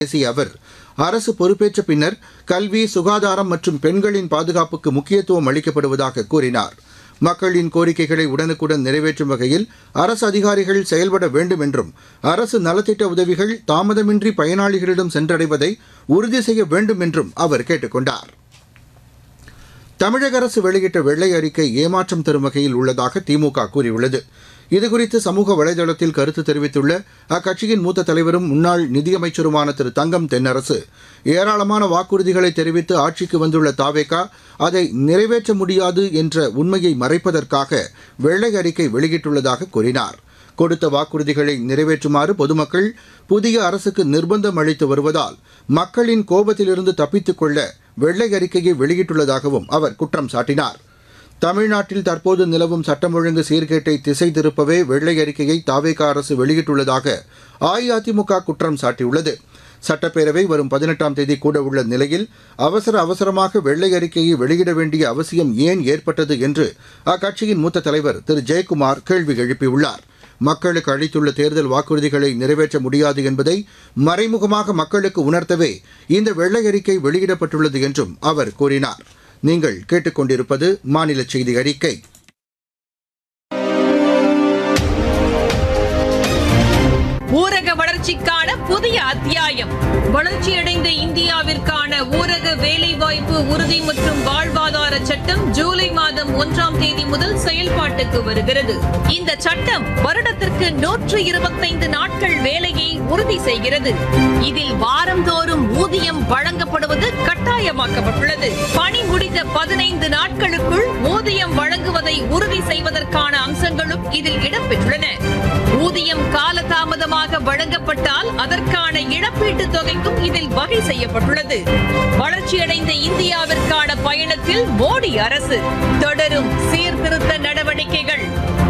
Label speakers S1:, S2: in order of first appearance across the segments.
S1: பேசிய அவர் அரசு பொறுப்பேற்ற பின்னர் கல்வி சுகாதாரம் மற்றும் பெண்களின் பாதுகாப்புக்கு முக்கியத்துவம் அளிக்கப்படுவதாக கூறினார் மக்களின் கோரிக்கைகளை உடனுக்குடன் நிறைவேற்றும் வகையில் அரசு அதிகாரிகள் செயல்பட வேண்டும் என்றும் அரசு நலத்திட்ட உதவிகள் தாமதமின்றி பயனாளிகளிடம் சென்றடைவதை உறுதி செய்ய வேண்டும் என்றும் அவர் கேட்டுக் கொண்டார் தமிழக அரசு வெளியிட்ட வெள்ளை அறிக்கை ஏமாற்றம் தரும் வகையில் உள்ளதாக திமுக கூறியுள்ளது இதுகுறித்து சமூக வலைதளத்தில் கருத்து தெரிவித்துள்ள அக்கட்சியின் மூத்த தலைவரும் முன்னாள் நிதியமைச்சருமான திரு தங்கம் தென்னரசு ஏராளமான வாக்குறுதிகளை தெரிவித்து ஆட்சிக்கு வந்துள்ள தாவேகா அதை நிறைவேற்ற முடியாது என்ற உண்மையை மறைப்பதற்காக வெள்ளை அறிக்கை வெளியிட்டுள்ளதாக கூறினார் கொடுத்த வாக்குறுதிகளை நிறைவேற்றுமாறு பொதுமக்கள் புதிய அரசுக்கு நிர்பந்தம் அளித்து வருவதால் மக்களின் கோபத்திலிருந்து தப்பித்துக் கொள்ள வெள்ளை அறிக்கையை வெளியிட்டுள்ளதாகவும் அவர் குற்றம் சாட்டினார் தமிழ்நாட்டில் தற்போது நிலவும் சட்டம் ஒழுங்கு சீர்கேட்டை திசை திருப்பவே வெள்ளை அறிக்கையை தாவேகா அரசு வெளியிட்டுள்ளதாக அஇஅதிமுக குற்றம் சாட்டியுள்ளது சட்டப்பேரவை வரும் பதினெட்டாம் தேதி கூட உள்ள நிலையில் அவசர அவசரமாக வெள்ளை அறிக்கையை வெளியிட வேண்டிய அவசியம் ஏன் ஏற்பட்டது என்று அக்கட்சியின் மூத்த தலைவர் திரு ஜெயக்குமார் கேள்வி எழுப்பியுள்ளார் மக்களுக்கு அளித்துள்ள தேர்தல் வாக்குறுதிகளை நிறைவேற்ற முடியாது என்பதை மறைமுகமாக மக்களுக்கு உணர்த்தவே இந்த வெள்ளை அறிக்கை வெளியிடப்பட்டுள்ளது என்றும் அவர் கூறினார் நீங்கள் கேட்டுக்கொண்டிருப்பது மாநில செய்தி அறிக்கை
S2: ஊரக வளர்ச்சிக்கான புதிய அத்தியாயம் வளர்ச்சியடைந்த இந்தியாவிற்கான ஊரக வேலைவாய்ப்பு உறுதி மற்றும் வாழ்வாதார சட்டம் ஜூலை மாதம் ஒன்றாம் தேதி முதல் செயல்பாட்டுக்கு வருகிறது இந்த சட்டம் வருடத்திற்கு நூற்று இருபத்தைந்து நாட்கள் வேலையை உறுதி செய்கிறது இதில் வாரந்தோறும் ஊதியம் வழங்கப்படுவது கட்டாயமாக்கப்பட்டுள்ளது பணி முடிந்த பதினைந்து நாட்களுக்குள் ஊதியம் வழங்குவதை உறுதி செய்வதற்கான அம்சங்களும் இதில் இடம்பெற்றுள்ளன ஊதியம் காலதாமதமாக வழங்கப்பட்டால் அதற்கான இழப்பீட்டுத் தொகைக்கும் இதில் வகை செய்யப்பட்டுள்ளது வளர்ச்சியடைந்த இந்தியாவிற்கான பயணத்தில் மோடி அரசு தொடரும் சீர்திருத்த நடவடிக்கைகள்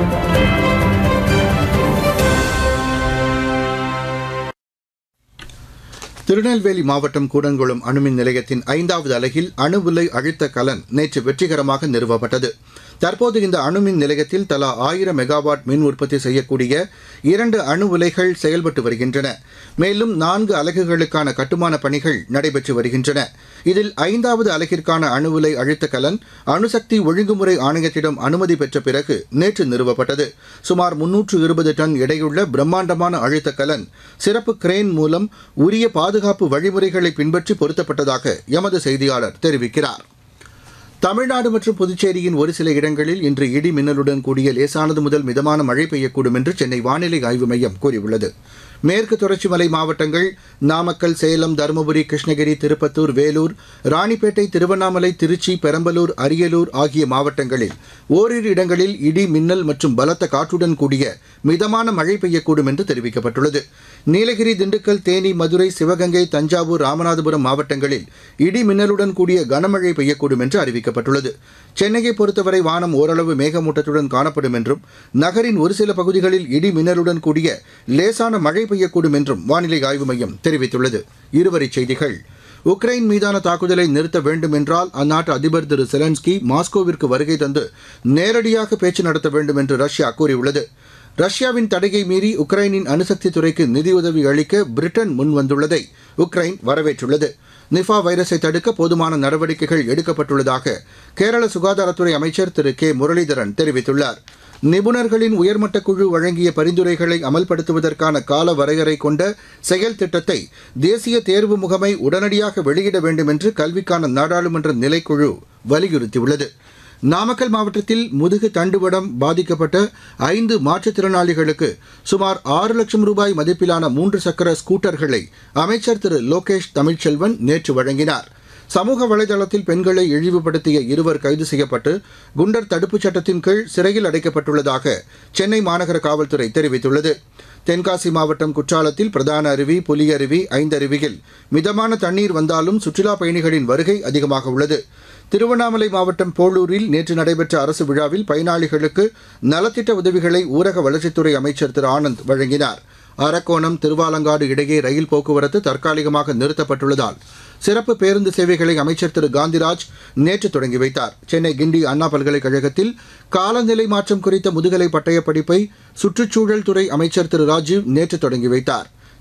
S1: திருநெல்வேலி மாவட்டம் கூடன்குளம் அணுமின் நிலையத்தின் ஐந்தாவது அலகில் அணு உலை அழுத்த கலன் நேற்று வெற்றிகரமாக நிறுவப்பட்டது தற்போது இந்த அணுமின் நிலையத்தில் தலா ஆயிரம் மெகாவாட் மின் உற்பத்தி செய்யக்கூடிய இரண்டு அணு உலைகள் செயல்பட்டு வருகின்றன மேலும் நான்கு அலகுகளுக்கான கட்டுமான பணிகள் நடைபெற்று வருகின்றன இதில் ஐந்தாவது அலகிற்கான அணு உலை அழுத்த கலன் அணுசக்தி ஒழுங்குமுறை ஆணையத்திடம் அனுமதி பெற்ற பிறகு நேற்று நிறுவப்பட்டது சுமார் முன்னூற்று இருபது டன் எடையுள்ள பிரம்மாண்டமான அழுத்த கலன் சிறப்பு கிரேன் மூலம் உரிய பாதுகாப்பு வழிமுறைகளை பின்பற்றி பொருத்தப்பட்டதாக எமது செய்தியாளர் தெரிவிக்கிறார் தமிழ்நாடு மற்றும் புதுச்சேரியின் ஒரு சில இடங்களில் இன்று இடி மின்னலுடன் கூடிய லேசானது முதல் மிதமான மழை பெய்யக்கூடும் என்று சென்னை வானிலை ஆய்வு மையம் கூறியுள்ளது மேற்கு தொடர்ச்சி மலை மாவட்டங்கள் நாமக்கல் சேலம் தருமபுரி கிருஷ்ணகிரி திருப்பத்தூர் வேலூர் ராணிப்பேட்டை திருவண்ணாமலை திருச்சி பெரம்பலூர் அரியலூர் ஆகிய மாவட்டங்களில் ஓரிரு இடங்களில் இடி மின்னல் மற்றும் பலத்த காற்றுடன் கூடிய மிதமான மழை பெய்யக்கூடும் என்று தெரிவிக்கப்பட்டுள்ளது நீலகிரி திண்டுக்கல் தேனி மதுரை சிவகங்கை தஞ்சாவூர் ராமநாதபுரம் மாவட்டங்களில் இடி மின்னலுடன் கூடிய கனமழை பெய்யக்கூடும் என்று அறிவிக்கப்பட்டுள்ளது சென்னையை பொறுத்தவரை வானம் ஓரளவு மேகமூட்டத்துடன் காணப்படும் என்றும் நகரின் ஒரு சில பகுதிகளில் இடி மின்னலுடன் கூடிய லேசான மழை பெய்யக்கூடும் என்றும் வானிலை ஆய்வு மையம் தெரிவித்துள்ளது இருவரிச் செய்திகள் உக்ரைன் மீதான தாக்குதலை நிறுத்த வேண்டும் என்றால் அந்நாட்டு அதிபர் திரு செலன்ஸ்கி மாஸ்கோவிற்கு வருகை தந்து நேரடியாக பேச்சு நடத்த வேண்டும் என்று ரஷ்யா கூறியுள்ளது ரஷ்யாவின் தடையை மீறி உக்ரைனின் அணுசக்தி துறைக்கு நிதியுதவி அளிக்க பிரிட்டன் முன்வந்துள்ளதை உக்ரைன் வரவேற்றுள்ளது நிஃபா வைரஸை தடுக்க போதுமான நடவடிக்கைகள் எடுக்கப்பட்டுள்ளதாக கேரள சுகாதாரத்துறை அமைச்சர் திரு கே முரளிதரன் தெரிவித்துள்ளார் நிபுணர்களின் உயர்மட்ட குழு வழங்கிய பரிந்துரைகளை அமல்படுத்துவதற்கான கால வரையறை கொண்ட செயல் திட்டத்தை தேசிய தேர்வு முகமை உடனடியாக வெளியிட வேண்டும் என்று கல்விக்கான நாடாளுமன்ற நிலைக்குழு வலியுறுத்தியுள்ளது நாமக்கல் மாவட்டத்தில் முதுகு தண்டுவடம் பாதிக்கப்பட்ட ஐந்து மாற்றுத்திறனாளிகளுக்கு சுமார் ஆறு லட்சம் ரூபாய் மதிப்பிலான மூன்று சக்கர ஸ்கூட்டர்களை அமைச்சர் திரு லோகேஷ் தமிழ்ச்செல்வன் நேற்று வழங்கினார் சமூக வலைதளத்தில் பெண்களை இழிவுபடுத்திய இருவர் கைது செய்யப்பட்டு குண்டர் தடுப்புச் சட்டத்தின் கீழ் சிறையில் அடைக்கப்பட்டுள்ளதாக சென்னை மாநகர காவல்துறை தெரிவித்துள்ளது தென்காசி மாவட்டம் குற்றாலத்தில் பிரதான அருவி புலியருவி ஐந்தருவியில் மிதமான தண்ணீர் வந்தாலும் சுற்றுலாப் பயணிகளின் வருகை அதிகமாக உள்ளது திருவண்ணாமலை மாவட்டம் போளூரில் நேற்று நடைபெற்ற அரசு விழாவில் பயனாளிகளுக்கு நலத்திட்ட உதவிகளை ஊரக வளர்ச்சித்துறை அமைச்சர் திரு ஆனந்த் வழங்கினார் அரக்கோணம் திருவாலங்காடு இடையே ரயில் போக்குவரத்து தற்காலிகமாக நிறுத்தப்பட்டுள்ளதால் சிறப்பு பேருந்து சேவைகளை அமைச்சர் திரு காந்திராஜ் நேற்று தொடங்கி வைத்தார் சென்னை கிண்டி அண்ணா பல்கலைக்கழகத்தில் காலநிலை மாற்றம் குறித்த முதுகலை பட்டயப் படிப்பை சுற்றுச்சூழல் துறை அமைச்சர் திரு ராஜீவ் நேற்று தொடங்கி வைத்தார்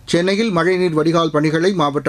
S1: சென்னையில் மழைநீர் வடிகால் பணிகளை மாவட்ட